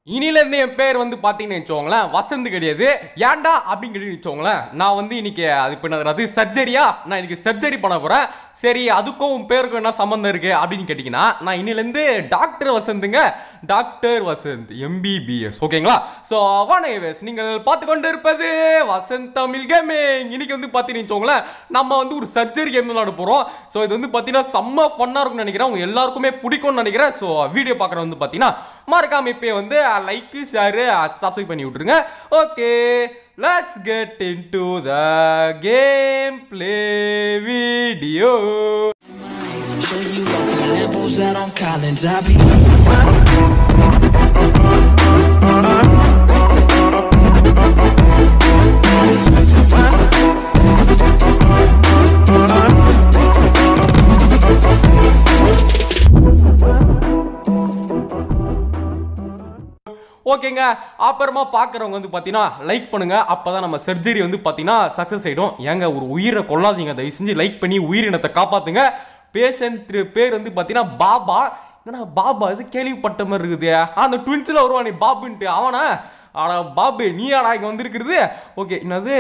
இனிலேருந்து என் பேர் வந்து பார்த்தீங்கன்னு வச்சுக்கோங்களேன் வசந்த் கிடையாது ஏன்டா அப்படின்னு கேட்டு வச்சுக்கோங்களேன் நான் வந்து இன்னைக்கு அது இப்போ நான் அது சர்ஜரியா நான் இன்னைக்கு சர்ஜரி பண்ண போகிறேன் சரி அதுக்கும் உன் பேருக்கும் என்ன சம்மந்தம் இருக்கு அப்படின்னு கேட்டிங்கன்னா நான் இன்னிலேருந்து டாக்டர் வசந்துங்க டாக்டர் வசந்த் எம்பிபிஎஸ் ஓகேங்களா ஸோ வானவேஸ் நீங்கள் பார்த்து கொண்டு இருப்பது வசந்த் தமிழ் கேமிங் இன்னைக்கு வந்து பார்த்தீங்கன்னு வச்சுக்கோங்களேன் நம்ம வந்து ஒரு சர்ஜரி கேம் விளாட போகிறோம் ஸோ இது வந்து பார்த்தீங்கன்னா செம்ம ஃபன்னாக இருக்கும்னு நினைக்கிறேன் உங்க எல்லாருக்குமே பிடிக்கும்னு நினைக்கிறேன் ஸோ வீடியோ பார்க்குற வந்து பார்த்தீங்கன்னா மறக்காம இப்போ வந்து லைக்கு ஷேரு சப்ஸ்கிரைப் பண்ணி விட்டுருங்க okay let's get into the game play video Show you off in Lambos out on Collins. I be ஓகேங்க அப்புறமா பார்க்குறவங்க வந்து பார்த்தீங்கன்னா லைக் பண்ணுங்க அப்பதான் நம்ம சர்ஜரி வந்து பார்த்தீங்கன்னா சக்ஸஸ் ஆகிடும் ஏங்க ஒரு உயிரை கொள்ளாதீங்க தயவு செஞ்சு லைக் பண்ணி உயிரினத்தை காப்பாத்துங்க பேஷண்ட் பேர் வந்து பார்த்தீங்கன்னா பாபா என்னடா பாபா இது கேள்விப்பட்ட மாதிரி இருக்குது அந்த ட்வின்ஸில் வருவானே பாபுன்ட்டு அவனா ஆனா பாபு நீ ஆடா இங்கே வந்திருக்கிறது ஓகே என்னது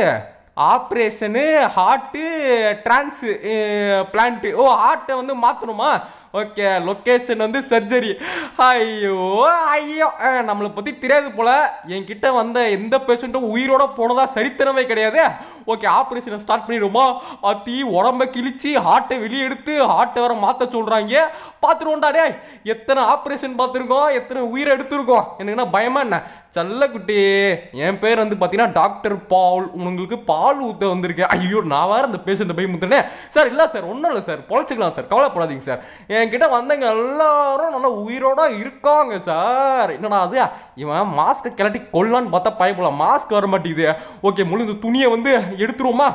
ஆப்ரேஷனு ஹார்ட்டு ட்ரான்ஸு பிளான்ட்டு ஓ ஹார்ட்டை வந்து மாற்றணுமா ஓகே லொக்கேஷன் வந்து சர்ஜரி ஐயோ ஐயோ அஹ், நம்மளை பற்றி தெரியாது போல என்கிட்ட வந்த எந்த பேஷண்ட்டும் உயிரோட போனதா சரித்திரமே கிடையாது ஓகே ஆப்ரேஷனை ஸ்டார்ட் பண்ணிடுவோமா அத்தி உடம்ப கிழிச்சு ஹார்ட்டை வெளியே எடுத்து ஹார்ட்டை வர மாற்ற சொல்கிறாங்க பார்த்துருவோம்டா டேய் எத்தனை ஆப்ரேஷன் பார்த்துருக்கோம் எத்தனை உயிரை எடுத்திருக்கோம் எனக்கு என்ன பயமா என்ன செல்லக்குட்டி என் பேர் வந்து பார்த்தீங்கன்னா டாக்டர் பால் உங்களுக்கு பால் ஊற்ற வந்திருக்கேன் ஐயோ நான் வேறு அந்த பேஷண்ட்டை போய் முத்துனேன் சார் இல்லை சார் ஒன்றும் இல்லை சார் பொழைச்சிக்கலாம் சார் கவலைப்படாதீங்க சார் என்கிட்ட வந்தவங்க எல்லாரும் நல்லா உயிரோட இருக்காங்க சார் என்னடா அது இவன் மாஸ்க்கை கிளட்டி கொல்லான்னு பார்த்தா பயப்படலாம் மாஸ்க் வர மாட்டேங்குது ஓகே முழு துணியை வந்து எடுத்துருவோமா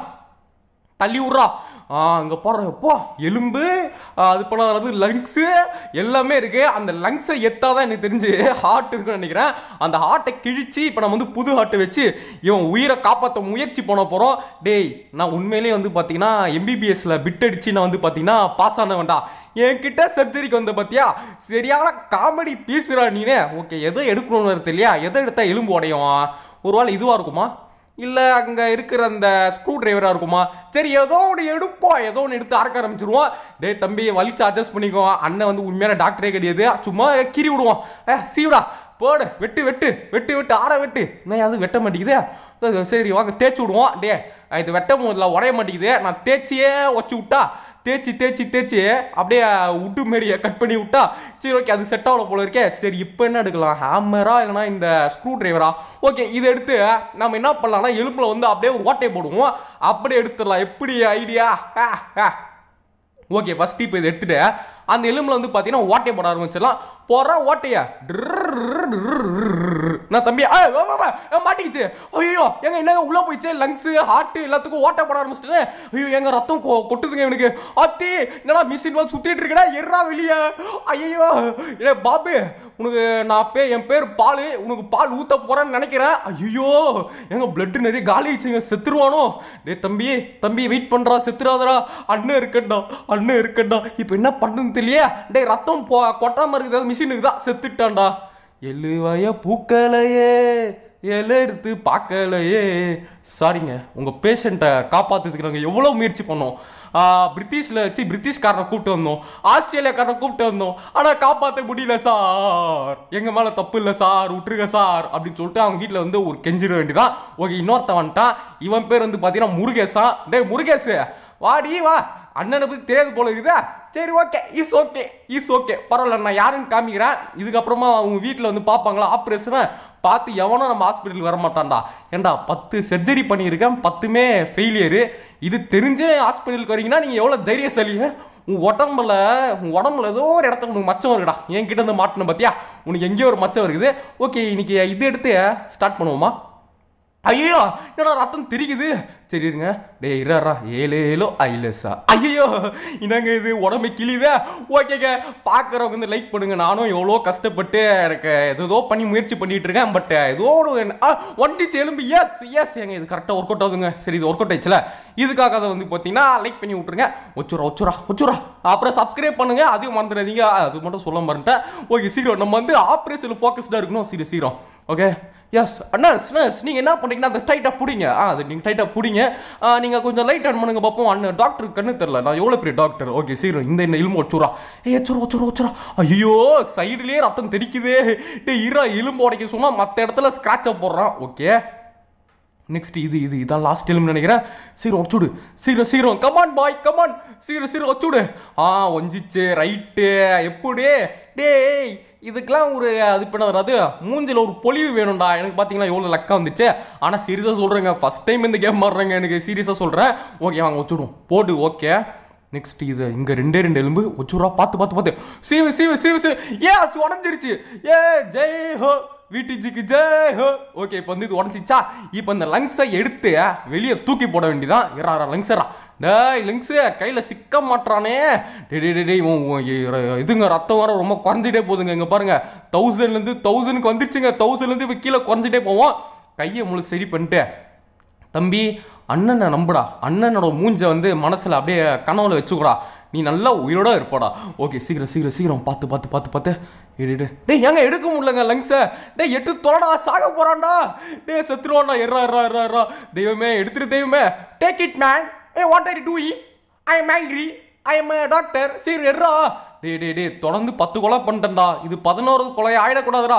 தள்ளி விட்றா ஆ அங்கே பாரு போ எலும்பு ஆ, அது பண்ணாது லங்ஸு எல்லாமே இருக்கு அந்த லங்ஸை எத்தாதான் எனக்கு தெரிஞ்சு ஹார்ட் இருக்குன்னு நினைக்கிறேன் அந்த ஹார்ட்டை கிழிச்சு இப்போ நம்ம வந்து புது ஹார்ட்டை வச்சு இவன் உயிரை காப்பாற்ற முயற்சி பண்ண போகிறோம் டேய் நான் உண்மையிலேயே வந்து பார்த்தீங்கன்னா எம்பிபிஎஸ்ல பிட் அடிச்சு நான் வந்து பார்த்தீங்கன்னா பாஸ் ஆனவன்டா என்கிட்ட சர்ஜரிக்கு வந்த பார்த்தியா சரியான காமெடி பீசுறா நீனே ஓகே எதை எடுக்கணும்னு வருது இல்லையா எதை எடுத்தா எலும்பு உடையும் ஒருவேளை இதுவாக இருக்குமா இல்லை அங்கே இருக்கிற அந்த ஸ்க்ரூ டிரைவராக இருக்குமா சரி ஏதோ ஒன்று எடுப்போம் ஏதோ ஒன்று எடுத்து அறக்க ஆரம்பிச்சிருவோம் டேய் தம்பி வலிச்சு அட்ஜஸ்ட் பண்ணிக்கோ அண்ணன் வந்து உண்மையான டாக்டரே கிடையாது சும்மா கீறி விடுவோம் ஏ சீவிடா போடு வெட்டு வெட்டு வெட்டு வெட்டு ஆற வெட்டு என்ன அது வெட்ட மாட்டேங்குது சரி வாங்க தேய்ச்சி விடுவோம் டே இது வெட்ட முடியல உடைய மாட்டேங்குது நான் தேய்ச்சியே வச்சு விட்டா தேய்ச்சி தேய்ச்சி தேய்ச்சி அப்படியே உட்டு மாரியை கட் பண்ணி விட்டா சரி ஓகே அது செட் ஆகல போல இருக்கே சரி இப்போ என்ன எடுக்கலாம் ஹேமரா இல்லைனா இந்த ஸ்க்ரூ டிரைவரா ஓகே இதை எடுத்து நம்ம என்ன பண்ணலாம்னா எலும்பில் வந்து அப்படியே ஒரு ஓட்டையை போடுவோம் அப்படியே எடுத்துடலாம் எப்படி ஐடியா ஓகே ஃபர்ஸ்ட் இப்போ இதை எடுத்துட்டு அந்த எலும்புல வந்து பார்த்தீங்கன்னா ஓட்டையை போட ஆரம்பிச்சிடலாம் போடுற ஓட்டைய நான் தம்பி ஆ, வா, வா, வா. ஆ, மாட்டிக்கிச்சு ஐயோ எங்க என்னங்க உள்ள போயிடுச்சு லங்ஸ் ஹார்ட் எல்லாத்துக்கும் ஓட்டை போட ஆரம்பிச்சிட்டேன் ஐயோ எங்க ரத்தம் கொ- கொட்டுதுங்க எனக்கு அத்தி என்னடா மிஷின் வந்து சுத்திட்டு இருக்கடா எர்றா வெளியே ஐயோ ஏ பாபு உனக்கு நான் பே என் பேர் பால் உனக்கு பால் ஊத்த போறேன்னு நினைக்கிறேன் ஐயோ எங்க பிளட் நிறைய காலி ஆயிடுச்சுங்க செத்துருவானோ டேய் தம்பி தம்பி வெயிட் பண்றா செத்துறாதடா அண்ணன் இருக்கண்டா அண்ணன் இருக்கண்டா இப்போ என்ன பண்ணுன்னு தெரியல டேய் ரத்தம் போ கொட்டாம இருக்குது மிஷினுக்கு தான் செத்துட்டான்டா எழுவாய பூக்களையே எலை எடுத்து பார்க்கலையே சாரிங்க உங்கள் பேஷண்ட்டை காப்பாற்றுறதுக்கு நாங்கள் எவ்வளோ முயற்சி பண்ணோம் ஆஹ், பிரிட்டிஷ்ல வச்சு பிரிட்டிஷ்காரனை கூப்பிட்டு வந்தோம் ஆஸ்திரேலியாக்காரனை கூப்பிட்டு வந்தோம் ஆனால் காப்பாற்ற முடியல சார் எங்கள் மேலே தப்பு இல்லை சார் விட்டுருங்க சார் அப்படின்னு சொல்லிட்டு அவங்க வீட்டில் வந்து ஒரு கெஞ்சிட வேண்டியதான் ஓகே இன்னொருத்தன் வந்துட்டான் இவன் பேர் வந்து பார்த்தீங்கன்னா முருகேசா டேய் முருகேஷ் வாடி வா அண்ணனை பற்றி தெரியாது போல இருக்குதா சரி okay is okay is okay பரவாயில்ல நான் யாருன்னு காமிக்கிறேன் இதுக்கப்புறமா அவங்க வீட்டில் வந்து பார்ப்பாங்களா ஆப்ரேஷனை பார்த்து எவனும் நம்ம ஹாஸ்பிட்டலுக்கு வர மாட்டான்டா ஏன்டா பத்து சர்ஜரி பண்ணியிருக்கேன் பத்துமே ஃபெயிலியரு இது தெரிஞ்சே ஹாஸ்பிட்டலுக்கு வரீங்கன்னா நீங்கள் எவ்வளோ தைரியசாலிங்க உன் உடம்புல உன் உடம்புல ஏதோ ஒரு இடத்துல உனக்கு மச்சம் இருக்குடா என்கிட்ட இருந்து மாட்டின பார்த்தியா உனக்கு எங்கேயோ ஒரு மச்சம் இருக்குது ஓகே இன்னைக்கு இது எடுத்து ஸ்டார்ட் பண்ணுவோமா ஐயோ என்னடா ரத்தம் தெரிக்குது சரி இருங்க டேய் இரா ஏழு ஏழோ ஐலஸா ஐயோ என்னங்க இது உடம்பு கிளிதே ஓகேங்க பார்க்குறவங்க வந்து லைக் பண்ணுங்க நானும் எவ்வளோ கஷ்டப்பட்டு எனக்கு ஏதோ பண்ணி முயற்சி பண்ணிட்டு இருக்கேன் பட் ஏதோ ஒரு ஒன்றிச்சு எலும்பு எஸ் எஸ் ஏங்க இது கரெக்டாக ஒர்க் அவுட் ஆகுதுங்க சரி இது ஒர்க் அவுட் ஆயிடுச்சுல இதுக்காக அதை வந்து பார்த்தீங்கன்னா லைக் பண்ணி விட்ருங்க ஒச்சுரா ஒச்சுரா ஒச்சுரா அப்புறம் சப்ஸ்கிரைப் பண்ணுங்க அதையும் மறந்துடாதீங்க அது மட்டும் சொல்ல மறந்துட்டேன் ஓகே சீக்கிரம் நம்ம வந்து ஆப்ரேஷன் ஃபோக்கஸ்டாக இருக்கணும் சீக்கிரம் சீக்கிரம் ஓகே எஸ் நர்ஸ் நர்ஸ் நீங்கள் என்ன பண்ணுறீங்கன்னா அந்த டைட்டாக பிடிங்க ஆ அது நீங்கள் டைட்டாக பிடிங்க நீங்கள் கொஞ்சம் லைட் ஆன் பண்ணுங்க பார்ப்போம் அண்ணன் டாக்டர் கண்ணு தெரில நான் எவ்வளோ பெரிய டாக்டர் ஓகே சீக்கிரம் இந்த இந்த எலும்பு வச்சுரா ஏ வச்சுரா வச்சுரா வச்சுரா ஐயோ சைடுலேயே ரத்தம் தெரிக்குதே டே இரா எலும்பு உடைக்க சொன்னால் மற்ற இடத்துல ஸ்க்ராட்சை போடுறான் ஓகே நெக்ஸ்ட் இது இது இதான் லாஸ்ட் எலும்பு நினைக்கிறேன் சீக்கிரம் வச்சுடு சீக்கிரம் சீக்கிரம் கமான் பாய் கமான் சீக்கிரம் சீக்கிரம் வச்சுடு ஆ ஒஞ்சிச்சு ரைட்டு எப்படி டேய் இதுக்கெல்லாம் ஒரு அது பண்ண வராது மூஞ்சில ஒரு பொலிவு வேணும்டா எனக்கு பார்த்தீங்கன்னா எவ்வளோ லக்கா வந்துச்சு ஆனால் சீரியஸாக சொல்கிறேங்க ஃபஸ்ட் டைம் இந்த கேம் மாறுறேங்க எனக்கு சீரியஸாக சொல்கிறேன் ஓகே வாங்க வச்சுடுவோம் போடு ஓகே நெக்ஸ்ட் இது இங்க ரெண்டே ரெண்டு எலும்பு வச்சுரா பார்த்து பார்த்து பார்த்து சீவு சீவு சீவு சீவு ஏ உடஞ்சிருச்சு ஏ ஜெய் ஹோ வீட்டுஜிக்கு ஜெய் ஹோ ஓகே இப்போ வந்து இது உடஞ்சிச்சா இப்போ இந்த லங்ஸை எடுத்து வெளியே தூக்கி போட வேண்டியதான் இறாரா லங்ஸரா டேய் லங்ஸு கையில் சிக்க மாட்டானே டே டே டே இவன் உன் இ- இதுங்க ரத்தம் வர ரொம்ப குறைஞ்சிட்டே போகுதுங்க இங்கே பாருங்க தௌசண்ட்லேருந்து தௌசண்ட்க்கு வந்துருச்சுங்க தௌசண்ட்லேருந்து இப்போ கீழே குறைஞ்சிட்டே போவோம் கையை முழு சரி பண்ணிட்டு தம்பி அண்ணனை நம்புடா அண்ணனோட மூஞ்ச வந்து மனசில் அப்படியே கனவுல வச்சுக்கூடா நீ நல்லா உயிரோட இருப்படா ஓகே சீக்கிரம் சீக்கிரம் சீக்கிரம் பார்த்து பார்த்து பார்த்து பார்த்து எடு டேய் ஏங்க எடுக்க முடியலங்க லங்ஸை டேய் எட்டு தொலைடா சாக போறான்டா டேய் செத்துருவான்டா எர்ரா எர்ரா எர்ரா எர்ரா தெய்வமே எடுத்துரு தெய்வமே டேக் இட் மேன் ஏ what are you doing I am angry I am doctor சரி எர்ரா டேய் டேய் டேய் தொடர்ந்து பத்து கொலை பண்ணிட்டேன்டா இது பதினோரு கொலை ஆயிடக்கூடாதுடா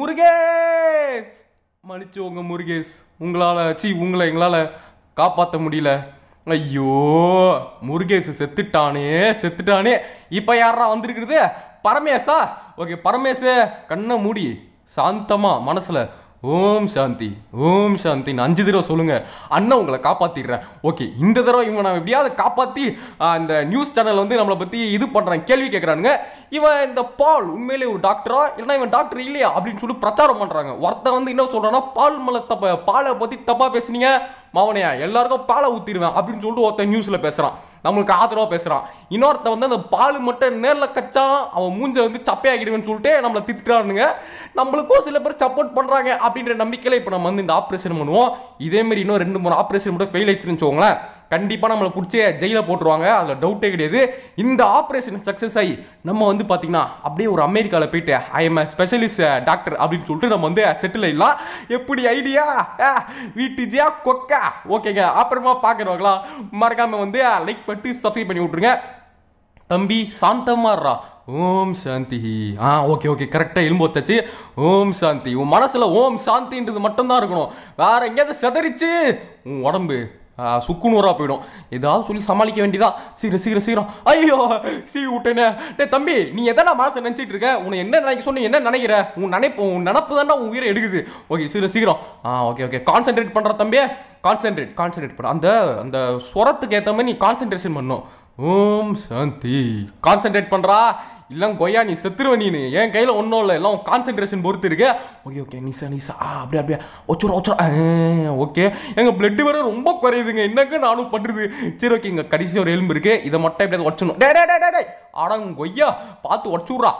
முருகேஸ் மன்னிச்சோங்க முருகேஷ் உங்களால் சி உங்களை எங்களால் காப்பாற்ற முடியல ஐயோ முருகேஷ் செத்துட்டானே செத்துட்டானே இப்போ யாரா வந்திருக்கிறது பரமேஷா ஓகே பரமேஷ் கண்ணை மூடி சாந்தமா மனசுல ஓம் சாந்தி ஓம் சாந்தின்னு அஞ்சு தடவை சொல்லுங்க அண்ணன் உங்களை காப்பாத்திடுறேன் ஓகே இந்த தடவை இவன் நான் எப்படியாவது காப்பாத்தி ஆ, இந்த நியூஸ் சேனல் வந்து நம்மளை பத்தி இது பண்றான் கேள்வி கேட்கறானுங்க இவன் இந்த பால் உண்மையிலே ஒரு டாக்டரா இல்லைன்னா இவன் டாக்டர் இல்லையா அப்படின்னு சொல்லி பிரச்சாரம் பண்றாங்க ஒருத்தன் வந்து என்ன சொல்றான்னா பால் மேல தப்ப பாலை பத்தி தப்பா பேசுனீங்க மவனையா எல்லாருக்கும் பாலை ஊத்திடுவேன் அப்படின்னு சொல்லிட்டு ஒருத்தன் நியூஸ்ல பேசுறான் நம்மளுக்கு ஆதரவா பேசுறான் இன்னொருத்தன் வந்து அந்த பால் மட்டும் நேர்ல கச்சான் அவன் மூஞ்ச வந்து சப்பையாக்கிடுவேன்னு சொல்லிட்டு நம்மளை திட்டுறானுங்க நம்மளுக்கும் சில பேர் சப்போர்ட் பண்றாங்க அப்படின்ற நம்பிக்கையில இப்போ நம்ம வந்து இந்த ஆப்ரேஷன் பண்ணுவோம் இதே மாதிரி இன்னும் ரெண்டு மூணு ஆப்ரேஷன் மட்டும் ஃபெயில் ஆயிடுச்சுன்னு வச்சுக்கோங்களேன் கண்டிப்பா நம்மளை பிடிச்சி ஜெயில போட்டுருவாங்க அதுல டவுட்டே கிடையாது இந்த ஆப்ரேஷன் சக்சஸ் ஆகி நம்ம வந்து பாத்தீங்கன்னா அப்படியே ஒரு அமெரிக்கால போயிட்டு ஐ எம் ஸ்பெஷலிஸ்ட் டாக்டர் அப்படின்னு சொல்லிட்டு நம்ம வந்து செட்டில் ஆயிடலாம் எப்படி ஐடியா வீட்டு ஜியா கொக்கா ஓகேங்க அப்புறமா பார்க்குறவங்களா மறக்காம வந்து லைக் பண்ணிட்டு சப்ஸ்கிரைப் பண்ணி விட்ருங்க தம்பி சாந்தமாடுறா ஓம் சாந்தி ஆ ஓகே ஓகே கரெக்டாக எலும்பு வச்சாச்சு ஓம் சாந்தி உன் மனசுல ஓம் சாந்தின்றது மட்டும்தான் இருக்கணும் வேற எங்கேயாவது செதறிச்சு உன் உடம்பு ஆ, சுக்குநூறா போயிடும் ஏதாவது சொல்லி சமாளிக்க வேண்டியதா சீக்கிரம் சீக்கிரம் சீக்கிரம் ஐயோ சீ விட்டேனே டேய் தம்பி நீ எதனா மனசை நினைச்சிட்டு இருக்க உன்னை என்ன நினைக்க சொன்ன என்ன நினைக்கிற உன் நினைப்பு உன் நினப்பு தானே உன் உயிரை எடுக்குது ஓகே சீக்கிரம் சீக்கிரம் ஆ ஓகே ஓகே கான்சென்ட்ரேட் பண்ற தம்பி கான்சென்ட்ரேட் கான்சென்ட்ரேட் பண்ண அந்த அந்த ஸ்வரத்துக்கு ஏற்ற மாதிரி நீ கான்சென்ட்ரேஷன் பண்ணும் ஓம் சாந்தி கான்சென்ட்ரேட் பண்றா இல்ல கொய்யா நீ செத்துருவ நீனு என் கையில ஒன்றும் இல்லை எல்லாம் கான்சென்ட்ரேஷன் பொறுத்து இருக்கு ஓகே ஓகே நீசா நீசா ஆ அப்படியே அப்படியே ஒச்சுரா ஒச்சுரா ஓகே எங்க பிளட் வேற ரொம்ப குறையுதுங்க என்னங்க நானும் பண்றது சரி ஓகே இங்க கடைசி ஒரு எலும்பு இருக்கு இதை மட்டும் எப்படியாவது உடச்சணும் டே டே டே டே டே அடங் கொய்யா பார்த்து உடச்சுட்றா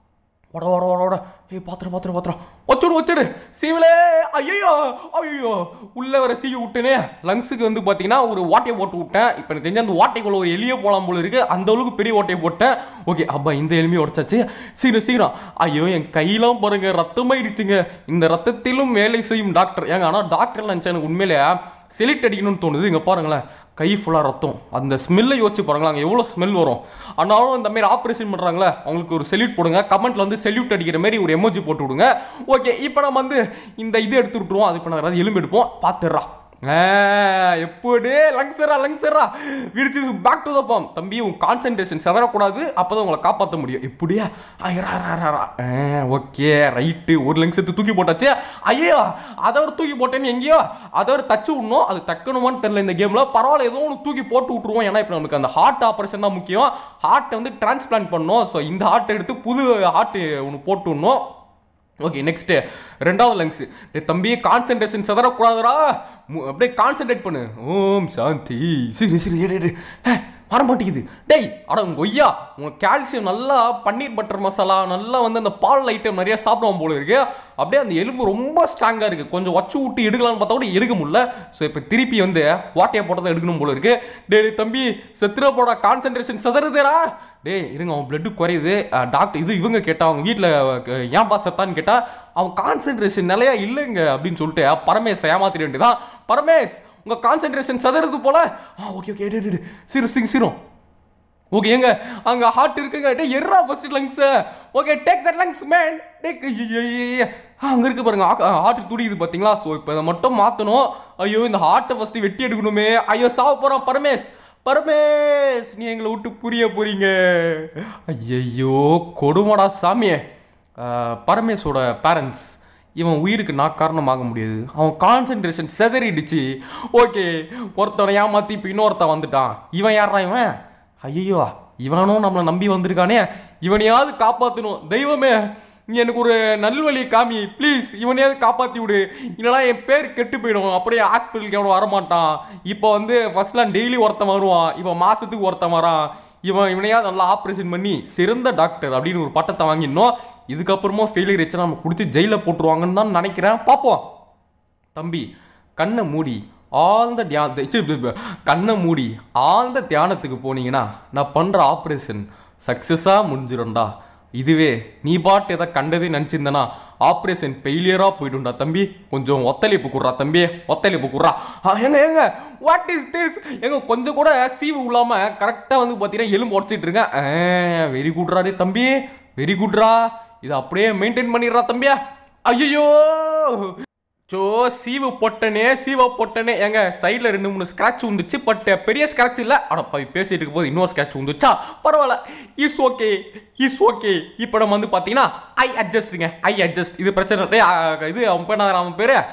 ஓட ஓட ஓட ஓட ஏய் பாத்திரம் பாத்திரம் பாத்திரம் வச்சுடு வச்சுடு சீவலே ஐயோ ஐயோ உள்ள வர சீவி விட்டேனே லங்ஸுக்கு வந்து பார்த்தீங்கன்னா ஒரு ஓட்டையை போட்டு விட்டேன் இப்போ எனக்கு தெரிஞ்ச அந்த ஓட்டைக்குள்ள ஒரு எலியே போலாம் போல இருக்கு அந்த அளவுக்கு பெரிய ஓட்டையை போட்டேன் ஓகே அப்பா இந்த எலுமையை உடச்சாச்சு சீக்கிரம் சீக்கிரம் ஐயோ என் கையெல்லாம் பாருங்க ரத்தமாயிடுச்சுங்க இந்த ரத்தத்திலும் வேலை செய்யும் டாக்டர் ஏங்க ஆனால் டாக்டர் நினச்சா எனக்கு உண்மையிலே செலிட் அடிக்கணும்னு தோணுது இங்கே பாருங்களேன் கை ஃபுல்லாக ரத்தம் அந்த ஸ்மெல்லை யோசிச்சு பாருங்களேன் அங்கே எவ்வளோ ஸ்மெல் வரும் ஆனாலும் இந்த மாதிரி ஆப்ரேஷன் பண்ணுறாங்களே அவங்களுக்கு ஒரு செல்யூட் போடுங்க கமெண்ட்ல வந்து செல்யூட் அடிக்கிற மாதிரி ஒரு எமோஜி போட்டு விடுங்க ஓகே இப்போ நம்ம வந்து இந்த இது எடுத்து விட்டுருவோம் அது இப்போ நான் எலும்பு எடுப்போம் பார்த்துடுறா எப்படி லங்ஸரா லங்ஸரா விடிச்சு பேக் டு த ஃபார்ம் தம்பி உன் கான்சென்ட்ரேஷன் செதறக்கூடாது அப்பதான் உங்களை காப்பாற்ற முடியும் எப்படியா ஓகே ரைட்டு ஒரு லங்ஸ் எடுத்து தூக்கி போட்டாச்சு ஐயோ அதை ஒரு தூக்கி போட்டேன்னு எங்கேயோ அதை ஒரு தச்சு விடணும் அது தக்கணுமான்னு தெரியல இந்த கேம்ல பரவாயில்ல ஏதோ ஒன்று தூக்கி போட்டு விட்டுருவோம் ஏன்னா இப்போ நமக்கு அந்த ஹார்ட் ஆப்ரேஷன் தான் முக்கியம் ஹார்ட்டை வந்து டிரான்ஸ்பிளான்ட் பண்ணணும் ஸோ இந்த ஹார்ட் எடுத்து புது ஹார்ட் ஒன்று போட்டு விடணும் ஓகே நெக்ஸ்ட் ரெண்டாவது லங்ஸ் டேய் தம்பி கான்சென்ட்ரேஷன் செதறக்கூடாதுடா மு- அப்படியே கான்சென்ட்ரேட் பண்ணு ஓம் சாந்தி சரி சரி டேய், டேய், டேய். ஹே, வர மாட்டேங்குது டேய் அட உங்க ஒய்யா உங்க கால்சியம் நல்லா பன்னீர் பட்டர் மசாலா நல்லா வந்து அந்த பால் ஐட்டம் நிறைய சாப்பிடுவோம் போல இருக்கு அப்படியே அந்த எலும்பு ரொம்ப ஸ்ட்ராங்கா இருக்கு கொஞ்சம் வச்சு விட்டு எடுக்கலாம்னு பார்த்தா கூட எடுக்க முடியல ஸோ இப்போ திருப்பி வந்து வாட்டையை போட்டதை எடுக்கணும் போல இருக்கு டேய் டேய் தம்பி செத்துற போட கான்சென்ட்ரேஷன் செதறுதேடா டேய் இருங்க அவன் பிளட்டு குறையுது டாக்டர் இது இவங்க கேட்டா அவங்க வீட்டில் ஏன் பா செத்தான்னு கேட்டா அவன் கான்சென்ட்ரேஷன் நிலையா இல்லைங்க அப்படின்னு சொல்லிட்டு பரமேஷ் ஏமாத்திட வேண்டியதான் பரமேஷ் உங்க கான்சென்ட்ரேஷன் சதறது போல ஆ ஓகே ஓகே சிறு சிங் சிரும் ஓகே எங்க அங்க ஹார்ட் இருக்குங்க டே எர்ரா first lungs okay take that lungs man take அங்க இருக்கு பாருங்க ஹார்ட் துடிக்குது பாத்தீங்களா ஸோ இப்போ இதை மட்டும் மாத்தணும் ஐயோ இந்த ஹார்ட்டை ஃபர்ஸ்ட் வெட்டி எடுக்கணுமே ஐயோ சாவ போறான் பரமேஷ் பரமேஷ் நீ எங்களை விட்டு புரிய போறீங்க ஐயையோ கொடுமடா சாமியே ஆஹ், பரமேஷோட பேரண்ட்ஸ் இவன் உயிருக்கு நான் காரணமாக முடியாது அவன் கான்சென்ட்ரேஷன் செதறிடுச்சு ஓகே ஒருத்தனை ஏமாத்தி இப்போ இன்னொருத்தன் வந்துட்டான் இவன் யாரா இவன் ஐயோ இவனும் நம்மளை நம்பி வந்திருக்கானே இவனையாவது காப்பாற்றணும் தெய்வமே நீ எனக்கு ஒரு நல்வழி காமி ப்ளீஸ் இவனையாவது காப்பாற்றி விடு இல்லைனா என் பேர் கெட்டு போயிடும் அப்படியே ஹாஸ்பிட்டலுக்கு எவனும் வரமாட்டான் இப்போ வந்து ஃபர்ஸ்ட்லாம் டெய்லி ஒருத்தன் வருவான் இப்போ மாதத்துக்கு ஒருத்தன் வரான் இவன் இவனையாவது நல்லா ஆப்ரேஷன் பண்ணி சிறந்த டாக்டர் அப்படின்னு ஒரு பட்டத்தை வாங்கிடணும் இதுக்கப்புறமா ஃபெயிலியர் ஆச்சுன்னா நம்ம பிடிச்சி ஜெயிலில் போட்டுருவாங்கன்னு தான் நினைக்கிறேன் பார்ப்போம் தம்பி கண்ணை மூடி ஆழ்ந்த தியான சி, ப- ப- கண்ணை மூடி ஆழ்ந்த தியானத்துக்கு போனீங்கன்னா நான் பண்ணுற ஆப்ரேஷன் சக்ஸஸாக முடிஞ்சிடும்டா இதுவே நீ பாட்டு எதை கண்டதே நினச்சிருந்தனா ஆப்ரேஷன் ஃபெயிலியராக போயிடும்டா தம்பி கொஞ்சம் ஒத்தளிப்பு குடுறா தம்பி ஒத்தளிப்பு குடுறா ஆ, ஏங்க ஏங்க வாட் இஸ் திஸ் ஏங்க கொஞ்சம் கூட சீவு இல்லாம கரெக்டாக வந்து பார்த்தீங்கன்னா எலும்பு உடச்சிட்டு இருக்கேன் வெரி குட்ரா டே தம்பி வெரி குட்ரா இதை அப்படியே மெயின்டைன் பண்ணிடுறா தம்பியா ஐயோ சோ சீவு பொட்டனே சீவ பொட்டனே எங்க சைடில் ரெண்டு மூணு ஸ்க்ராட்ச் வந்துச்சு பட் பெரிய ஸ்க்ராட்ச் இல்லை அட போய் பேசிட்டு இருக்கும் போது இன்னொரு ஸ்க்ராட்ச் வந்துச்சா பரவாயில்ல இஸ் ஓகே இஸ் ஓகே இப்போ நம்ம வந்து பார்த்தீங்கன்னா ஐ அட்ஜஸ்ட்டுங்க ஐ அட்ஜஸ்ட் இது பிரச்சனை இல்லை. டேய், ஆ, இது அவன் பேர் என்ன அவன் பேர்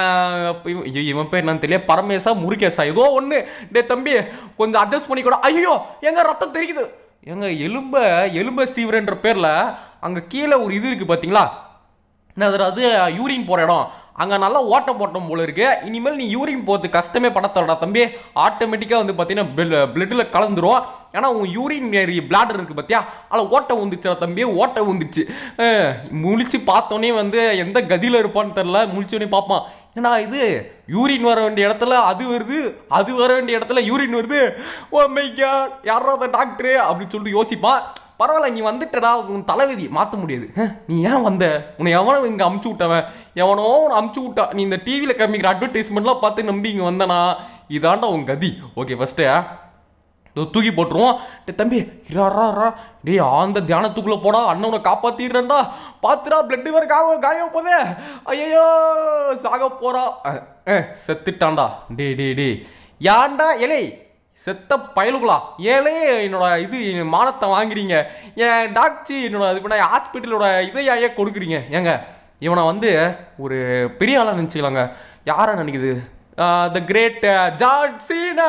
இவன் பேர் என்னன்னு தெரியல பரமேசா முருகேசா ஏதோ ஒன்று டே தம்பி கொஞ்சம் அட்ஜஸ்ட் பண்ணி கூட ஐயோ எங்க ரத்தம் தெரியுது எங்க எலும்ப எலும்ப சீவரன்ற பேரில் அங்கே கீழே ஒரு இது இருக்குது பார்த்தீங்களா என்னது அது யூரின் போகிற இடம் அங்கே நல்லா ஓட்ட போட்டோம் போல இருக்கு இனிமேல் நீ யூரின் போகிறது கஷ்டமே படத்தோடா தம்பி ஆட்டோமேட்டிக்காக வந்து பார்த்தீங்கன்னா பிளட்டில் கலந்துரும் ஏன்னா உன் யூரின் பிளாடர் இருக்குது பார்த்தியா அதில் ஓட்டை வந்துச்சுடா தம்பி ஓட்டை வந்துச்சு அஹ், முழிச்சு பார்த்தோன்னே வந்து எந்த கதியில் இருப்பான்னு தெரில முழிச்சோடனே பார்ப்பான் ஏன்னா இது யூரின் வர வேண்டிய இடத்துல அது வருது அது வர வேண்டிய இடத்துல யூரின் வருது ஓ மை காட் யாரோ அந்த டாக்டரு அப்படின்னு சொல்லிட்டு யோசிப்பான் பரவாயில்ல நீ வந்துட்டடா உன் தலைவிதி மாற்ற முடியாது ஹம், நீ ஏன் வந்த உன்னை எவனோ இங்கே அமுச்சு விட்டவன் எவனோ உன்னை அமுச்சு விட்டான் நீ இந்த டிவியில் காமிக்கிற அட்வர்டைஸ்மெண்ட்லாம் பார்த்து நம்பி இங்கே வந்தனா இதாண்டா உன் கதி ஓகே ஃபஸ்ட்டு இதோ தூக்கி போட்டுருவோம் டே தம்பி இரா டேய் ஆந்த தியானத்துக்குள்ள போடா அண்ணனை காப்பாத்திடுறேன்டா பாத்துடா பிளட் வேற காவ காயம் போதே ஐயோ சாக போறா அஹ், அஹ், செத்துட்டான்டா டே டே டே யான்டா எலே செத்த பயலுகளா ஏலே என்னோட இது என் மானத்தை வாங்குறீங்க என் டாக்டர் என்னோட இது பண்ண ஹாஸ்பிட்டலோட இதை ஏன் கொடுக்குறீங்க ஏங்க இவனை வந்து ஒரு பெரிய ஆளாக நினச்சிக்கலாங்க யாரை நினைக்குது த கிரேட் ஜான்சினா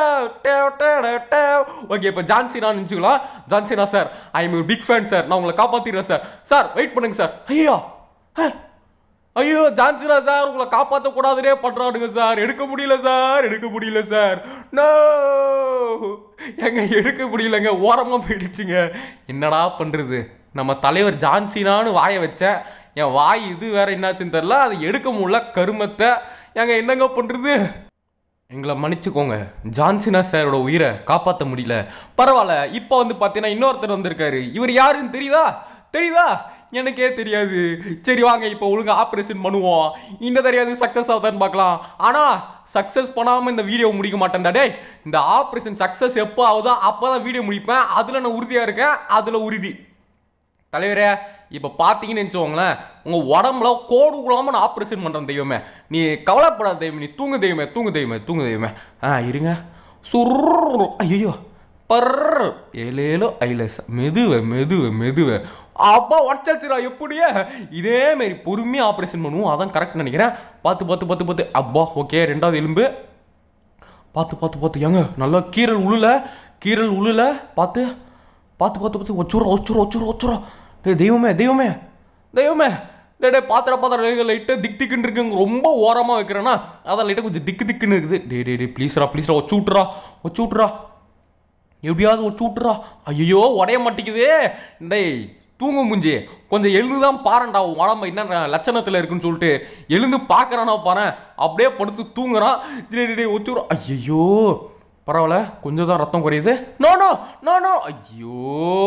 ஓகே இப்போ ஜான்சினா நினச்சிக்கலாம் John Cena sir I am big fan sir நான் உங்களை காப்பாற்றிடுறேன் சார் சார் வெயிட் பண்ணுங்க சார் ஐயோ அஹ். ஐயோ ஜான்சினா சார் உங்களை காப்பாற்ற கூடாதுனே பண்றானுங்க சார் எடுக்க முடியல சார் எடுக்க முடியல சார் நோ எங்க எடுக்க முடியலங்க ஓரமா போயிடுச்சுங்க என்னடா பண்றது நம்ம தலைவர் ஜான்சினான்னு வாயை வச்சேன் என் வாய் இது வேற என்னாச்சுன்னு தெரியல அதை எடுக்க முடியல கருமத்தை எங்க என்னங்க பண்றது எங்களை மன்னிச்சுக்கோங்க ஜான்சினா சாரோட உயிரை காப்பாற்ற முடியல பரவாயில்ல இப்போ வந்து பார்த்தீங்கன்னா இன்னொருத்தர் வந்திருக்காரு இவர் யாருன்னு தெரியுதா தெரியுதா எனக்கே தெரியாது சரி வாங்க இப்போ ஒழுங்கா ஆப்ரேஷன் பண்ணுவோம் இந்த தெரியாது சக்ஸஸ் ஆகுதான்னு பார்க்கலாம் ஆனால் சக்ஸஸ் பண்ணாமல் இந்த வீடியோ முடிக்க மாட்டேன்டா டேய் இந்த ஆப்ரேஷன் சக்ஸஸ் எப்போ ஆகுதோ அப்போ தான் வீடியோ முடிப்பேன் அதில் நான் உறுதியாக இருக்கேன் அதில் உறுதி தலைவரே இப்போ பார்த்தீங்கன்னு வச்சுக்கோங்களேன் உங்கள் உடம்புல கோடு குழாம நான் ஆப்ரேஷன் பண்ணுறேன் தெய்வமே நீ கவலைப்படாத தெய்வம் நீ தூங்கு தெய்வமே தூங்கு தெய்வமே தூங்கு தெய்வமே ஆ இருங்க சுர் ஐயோ பர் ஏலேலோ ஐலஸ் மெதுவே மெதுவே மெதுவே அப்பா உடச்சிடா எப்படியே இதே மாதிரி பொறுமையாக ஆப்ரேஷன் பண்ணுவோம் அதான் கரெக்ட் நினைக்கிறேன் பார்த்து பார்த்து பார்த்து பார்த்து அப்பா ஓகே ரெண்டாவது எலும்பு பார்த்து பார்த்து பார்த்து ஏங்க நல்லா கீரல் உழுல கீரல் உழுல பார்த்து பார்த்து பார்த்து பார்த்து ஒச்சுரா ஒச்சுரா ஒச்சுரா ஒச்சுரா டேய் தெய்வமே தெய்வமே தெய்வமே டே டே பாத்திர பாத்திர லைட்டு திக் திக்குன்னு இருக்குங்க ரொம்ப ஓரமாக வைக்கிறேன்னா அதான் லைட்டாக கொஞ்சம் திக்கு திக்குன்னு இருக்குது டே டே டே ப்ளீஸ்ரா ப்ளீஸ்ரா வச்சு விட்றா வச்சு விட்றா எப்படியாவது வச்சு விட்றா ஐயோ உடைய மாட்டேங்குதே டேய் தூங்கு முஞ்சி கொஞ்சம் எழுந்துதான் பாருடா உன் உடம்பு என்ன லட்சணத்தில் இருக்குன்னு சொல்லிட்டு எழுந்து பார்க்கறானா பாரு அப்படியே படுத்து தூங்குறான் டேய் டேய், டேய் ஒத்துறோம் ஐயோ பரவாயில்ல கொஞ்சம் தான் ரத்தம் குறையுது நோ நோ நோ நோ ஐயோ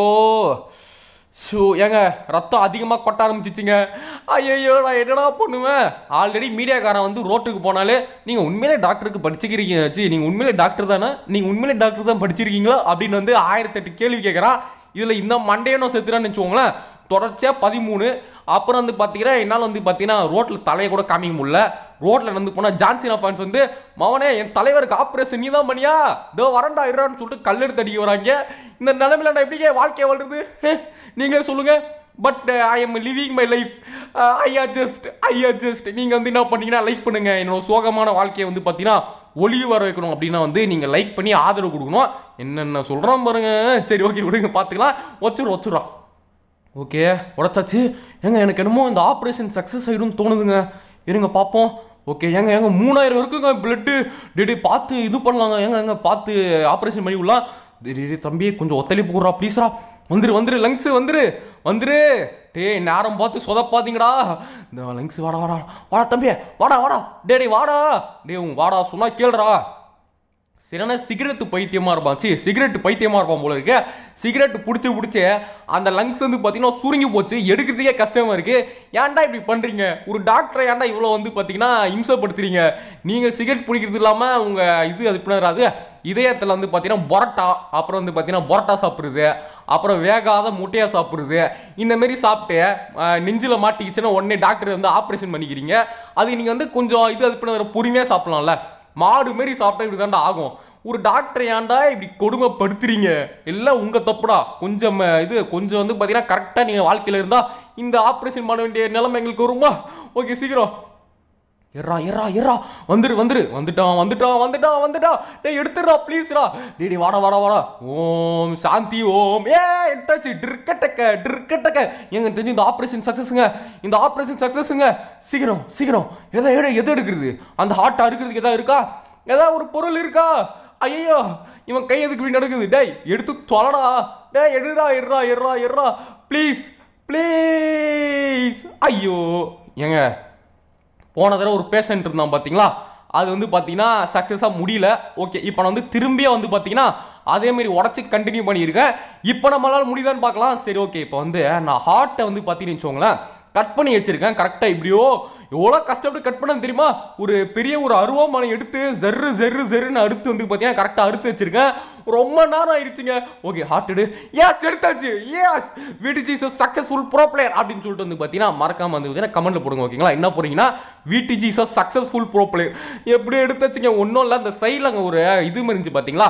ஷோ ஏங்க ரத்தம் அதிகமாக கொட்ட ஆரம்பிச்சிச்சுங்க ஐயோ நான் என்னடா பண்ணுவேன் ஆல்ரெடி மீடியாக்காரன் வந்து ரோட்டுக்கு போனாலே நீங்கள் உண்மையிலே டாக்டருக்கு படிச்சுக்கிறீங்க சி நீங்கள் உண்மையிலே டாக்டர் தானே நீங்கள் உண்மையிலே டாக்டர் தான் படிச்சிருக்கீங்களா அப்படின்னு வந்து ஆயிரத்தெட்டு கேள்வி கேட்குறான் இதில் இந்த மண்டையனும் செத்துறான்னு வச்சுக்கோங்களேன் தொடர்ச்சியாக பதிமூணு அப்புறம் வந்து பார்த்தீங்கன்னா என்னால் வந்து பார்த்தீங்கன்னா ரோட்டில் தலையை கூட காமிக்க முடியல ரோட்டில் நடந்து போனால் ஜான்சினா ஃபேன்ஸ் வந்து மவனே என் தலைவருக்கு ஆப்ரேஷன் நீ தான் பண்ணியா இதோ வரண்டா இருறான்னு சொல்லிட்டு கல்லெடுத்து அடிக்க வராங்க இந்த நிலைமையில நான் எப்படிங்க வாழ்க்கையை வாழ்றது நீங்களே சொல்லுங்க but I am living my life I adjust I adjust நீங்கள் வந்து என்ன பண்ணீங்கன்னா லைக் பண்ணுங்க என்னோட சோகமான வாழ்க்கையை வந்து பார்த்தீங்கன்னா ஒளிவு வர வைக்கணும் அப்படின்னா வந்து நீங்கள் லைக் பண்ணி ஆதரவு கொடுக்கணும் என்னென்ன சொல்கிறோம் பாருங்க சரி ஓகே விடுங்க பார்த்துக்கலாம் வச்சுரும் வச்சுரும் ஓகே உடச்சாச்சு ஏங்க எனக்கு என்னமோ இந்த ஆப்ரேஷன் சக்ஸஸ் ஆகிடும்னு தோணுதுங்க இருங்க பார்ப்போம் ஓகே ஏங்க ஏங்க மூணாயிரம் இருக்குங்க பிளட்டு டேடி பார்த்து இது பண்ணலாங்க ஏங்க ஏங்க பார்த்து ஆப்ரேஷன் பண்ணி விடலாம் டேடி தம்பி கொஞ்சம் ஒத்தளிப்பு கொடுறா ப்ளீஸ்ரா வந்துரு வந்துரு லங்ஸ் வந்துரு வந்துரு டேய் நேரம் பார்த்து சொதப்பாதீங்கடா இந்த லங்ஸ் வாடா வாடா வாடா தம்பி வாடா வாடா டேய் டேய் வாடா டேய் உங்க வாடா சொன்னா கேளுடா சரியான சிகரெட் பைத்தியமா இருப்பான் சி சிகரெட் பைத்தியமா இருப்பான் போல இருக்கு சிகரெட் பிடிச்சி பிடிச்சி அந்த லங்ஸ் வந்து பார்த்தீங்கன்னா சுருங்கி போச்சு எடுக்கிறதுக்கே கஷ்டமா இருக்கு ஏன்டா இப்படி பண்றீங்க ஒரு டாக்டரை ஏன்டா இவ்வளோ வந்து பார்த்தீங்கன்னா இம்சப்படுத்துறீங்க நீங்க சிகரெட் பிடிக்கிறது இல்லாம உங்க இது அது பின்னாது இதயத்தில் வந்து பார்த்தீங்கன்னா பொரட்டா அப்புறம் வந்து பார்த்தீங்கன்னா பொரட்டா சாப்பிடுறது அப்புறம் வேகாத முட்டையா சாப்பிடுறது இந்த மாதிரி சாப்பிட்டு அஹ், நெஞ்சில மாட்டிக்கிச்சுன்னா உடனே டாக்டர் வந்து ஆப்ரேஷன் பண்ணிக்கிறீங்க அது நீங்க வந்து கொஞ்சம் இது அது பண்ண பொறுமையாக சாப்பிடலாம்ல மாடு மாரி சாப்பிட்டா இப்படி தாண்டா ஆகும் ஒரு டாக்டர் ஏன்டா இப்படி கொடுமைப்படுத்துறீங்க எல்லாம் உங்க தப்புடா கொஞ்சம் அஹ், இது கொஞ்சம் வந்து பார்த்தீங்கன்னா கரெக்டாக நீங்கள் வாழ்க்கையில் இருந்தா இந்த ஆப்ரேஷன் பண்ண வேண்டிய நிலைமை எங்களுக்கு வருமா ஓகே சீக்கிரம் எர்ரா எர்ரா எர்ரா வந்துரு வந்துரு வந்துட்டான் வந்துட்டான் வந்துட்டான் வந்துட்டான் டேய் எடுத்துடுறா ப்ளீஸ்ரா டேய் டேய் வாடா வாடா வாடா ஓம் சாந்தி ஓம் ஏ எடுத்தாச்சு ட்ரிக்கட்டக்க ட்ரிக்கட்டக்க எங்க தெரிஞ்சு இந்த ஆப்ரேஷன் சக்ஸஸுங்க இந்த ஆப்ரேஷன் சக்ஸஸுங்க சீக்கிரம் சீக்கிரம் எதை எடு எது எடுக்கிறது அந்த ஹார்ட் அறுக்கிறதுக்கு எதாவது இருக்கா ஏதாவது ஒரு பொருள் இருக்கா ஐயோ இவன் கை எதுக்கு இப்படி நடக்குது டேய் எடுத்து தொலைடா டேய் எடுடா எடுறா எடுறா எடுறா ப்ளீஸ் ப்ளீஸ் ஐயோ ஏங்க போன தடவை ஒரு பேஷண்ட் இருந்தான் பார்த்தீங்களா அது வந்து பார்த்தீங்கன்னா சக்ஸஸாக முடியல ஓகே இப்போ நான் வந்து திரும்பியே வந்து பார்த்தீங்கன்னா அதே மாதிரி உடச்சி கண்டினியூ பண்ணியிருக்கேன் இப்போ நம்மளால முடியுதான்னு பார்க்கலாம் சரி ஓகே இப்போ வந்து நான் ஹார்ட்டை வந்து பார்த்தீங்கன்னு வச்சுக்கோங்களேன் கட் பண்ணி வச்சிருக்கேன் கரெக்டாக இப்படியோ எவ்வளோ கஷ்டப்பட்டு கட் பண்ண தெரியுமா ஒரு பெரிய ஒரு அருவாமனை எடுத்து ஜர்ரு ஜர்ரு ஜர்ருன்னு அறுத்து வந்து பார்த்தீங்கன்னா கரெக்டாக அறுத்து வச்சிருக்கேன் ரொம்ப நேரம் ஆயிடுச்சுங்க ஓகே ஹார்ட் எடு எஸ் எடுத்தாச்சு எஸ் விட் இஸ் சக்ஸஸ்ஃபுல் ப்ரோ பிளேயர் அப்படின்னு சொல்லிட்டு வந்து பார்த்தீங்கன்னா மறக்காம வந்து பார்த்தீங்கன்னா கமெண்ட்ல போடுங்க ஓகேங்களா என்ன போறீங்கன்னா விடிஜி இஸ் சக்ஸஸ்ஃபுல் ப்ரோ பிளேயர் எப்படி எடுத்தாச்சுங்க ஒன்றும் இல்லை அந்த சைடில் அங்கே ஒரு இது மாதிரி இருந்துச்சு பார்த்தீங்களா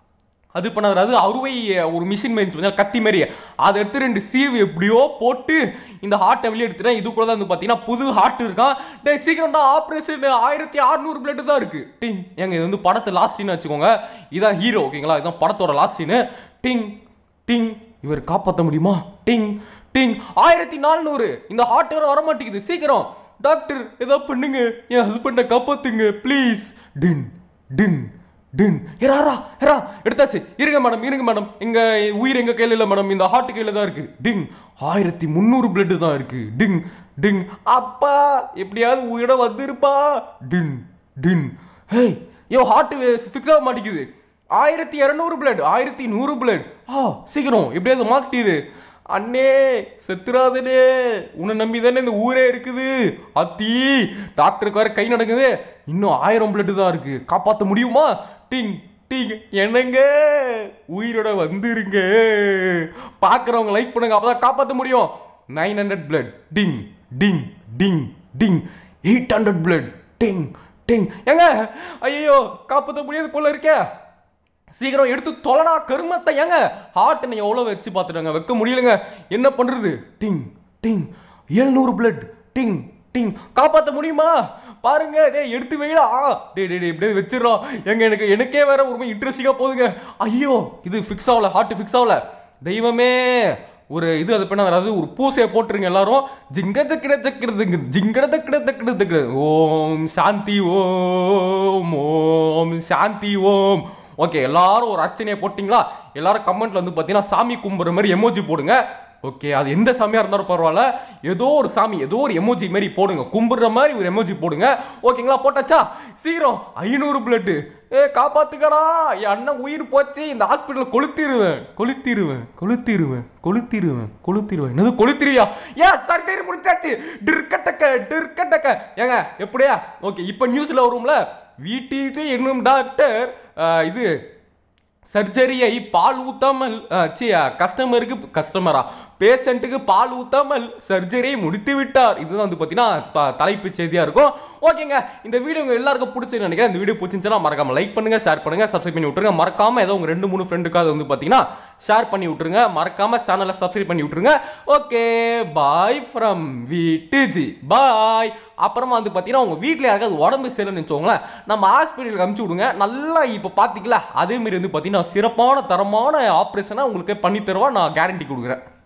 அது பண்ணாரு அது அறுவை ஒரு மிஷின் மாதிரி இருந்துச்சு, கத்தி மாதிரி அதை எடுத்து ரெண்டு சீவு எப்படியோ போட்டு இந்த ஹார்ட்டை வெளியே எடுத்துட்டேன் இது கூட தான் வந்து பார்த்தீங்கன்னா புது ஹார்ட் இருக்கான் டேய் சீக்கிரம் தான் ஆப்ரேஷன் ஆயிரத்தி அறுநூறு பிளட் தான் இருக்கு டிங் ஏங்க இது வந்து படத்து லாஸ்ட் சீன் வச்சுக்கோங்க இதான் ஹீரோ ஓகேங்களா இதான் படத்தோட லாஸ்ட் சீனு டிங் டிங் இவர் காப்பாற்ற முடியுமா டிங் டிங் ஆயிரத்தி நானூறு இந்த ஹார்ட் வேற வர மாட்டேங்குது சீக்கிரம் டாக்டர் ஏதோ பண்ணுங்க என் ஹஸ்பண்டை காப்பாத்துங்க please tin tin tin ஹெராரா Hera எடுத்தாச்சு இருங்க மேடம் இருங்க மேடம் எங்க உயிர் எங்க கையில இல்ல மேடம் இந்த ஹார்ட் கையில தான் இருக்கு டிங் ஆயிரத்தி முந்நூறு பிளட் தான் இருக்கு டிங் டிங் அப்பா எப்படியாவது உயிரோட வந்திருப்பா டின் டின் ஹேய் யோ ஹார்ட் ஃபிக்ஸ் ஆக மாட்டேங்குது ஆயிரத்தி இரநூறு பிளட் ஆயிரத்தி நூறு பிளட் ஆ சீக்கிரம் எப்படியாவது மாட்டிடு அண்ணே செத்துறாதனே உன்னை நம்பி தானே இந்த ஊரே இருக்குது அத்தி டாக்டருக்கு வேற கை நடக்குது இன்னும் ஆயிரம் பிளட் தான் இருக்கு காப்பாற்ற முடியுமா டிங் டிங் என்னங்க உயிரோட வந்துருங்க பார்க்குறவங்க லைக் பண்ணுங்க அப்பதான் காப்பாற்ற முடியும் nine hundred blood ding ding ding ding eight hundred blood ding ding ஏங்க ஐயோ காப்பாற்ற முடியாது போல இருக்கே சீக்கிரம் எடுத்து தொலைடா கருமத்தை ஏங்க ஹார்ட் நீ எவ்வளோ வச்சு பார்த்துட்டாங்க வைக்க முடியலங்க என்ன பண்ணுறது டிங் டிங் எழுநூறு பிளட் டிங் டிங் காப்பாற்ற முடியுமா பாருங்க டேய் எடுத்து வைடா டே டே டே இப்படியே வச்சிடுறோம் எங்க எனக்கு எனக்கே வேற ஒரு இன்ட்ரெஸ்டிங்காக போகுதுங்க ஐயோ இது ஃபிக்ஸ் ஆகல ஹார்ட் ஃபிக்ஸ் ஆகல தெய்வமே ஒரு இது அது பண்ண அதாவது ஒரு பூசையை போட்டுருங்க எல்லாரும் ஜிங்க தக்கிட தக்கிடுதுங்க ஜிங்கட தக்கிட தக்கிட தக்கிட ஓம் சாந்தி ஓம் ஓம் சாந்தி ஓம் ஓகே எல்லாரும் ஒரு அர்ச்சனையை போட்டிங்களா எல்லாரும் கமெண்ட்ல வந்து பார்த்தீங்கன்னா சாமி கும்பிட்ற மாதிரி எமோஜி போடுங்க ஓகே அது எந்த சாமியாக இருந்தாலும் பரவாயில்ல ஏதோ ஒரு சாமி ஏதோ ஒரு எமோஜி மாதிரி போடுங்க கும்பிடுற மாதிரி ஒரு எமோஜி போடுங்க ஓகேங்களா போட்டாச்சா சீரம் ஐநூறு பிளட்டு ஏ காப்பாத்துக்கடா என் அண்ணன் உயிர் போச்சு இந்த ஹாஸ்பிட்டலில் கொளுத்திடுவேன் கொளுத்திடுவேன் கொளுத்திடுவேன் கொளுத்திடுவேன் கொளுத்திடுவேன் என்னது கொளுத்திருவியா ஏ சர்ஜரி முடிச்சாச்சு டிர்கட்டக்க டிர்கட்டக்க ஏங்க எப்படியா ஓகே இப்போ நியூஸில் வரும்ல வீட்டிச்சு என்னும் டாக்டர் அஹ், இது சர்ஜரியை பால் ஊத்தாமல் அஹ், சி கஸ்டமருக்கு கஸ்டமரா பேஷண்ட்டுக்கு பால் ஊத்தாமல் சர்ஜரியை முடித்து விட்டார் இதுதான் வந்து பார்த்தீங்கன்னா த- தலைப்பு செய்தியாக இருக்கும் ஓகேங்க இந்த வீடியோ உங்க எல்லாருக்கும் பிடிச்சிருக்கு நினைக்கிறேன் இந்த வீடியோ பிடிச்சிருந்துச்சுன்னா மறக்காம லைக் பண்ணுங்க ஷேர் பண்ணுங்க சப்ஸ்கிரைப் பண்ணி விட்டுருங்க மறக்காம ஏதோ உங்க ரெண்டு மூணு ஃப்ரெண்டுக்காவது வந்து பார்த்தீங்கன்னா ஷேர் பண்ணி விட்டுருங்க மறக்காம சேனலை சப்ஸ்கிரைப் பண்ணி விட்டுருங்க ஓகே பாய் ஃப்ரம் வீட்டுஜி பாய் அப்புறமா வந்து பார்த்தீங்கன்னா உங்க வீட்டில் யாருக்காவது உடம்பு சரியில்லைன்னு வச்சுக்கோங்களேன் நம்ம ஹாஸ்பிட்டலுக்கு அனுப்பிச்சு விடுங்க நல்லா இப்போ பார்த்தீங்களா அதே மாதிரி வந்து பார்த்தீங்கன்னா சிறப்பான தரமான ஆப்ரேஷனாக உங்களுக்கு பண்ணி தருவா நான் கேரண்டி கொடுக்குறேன்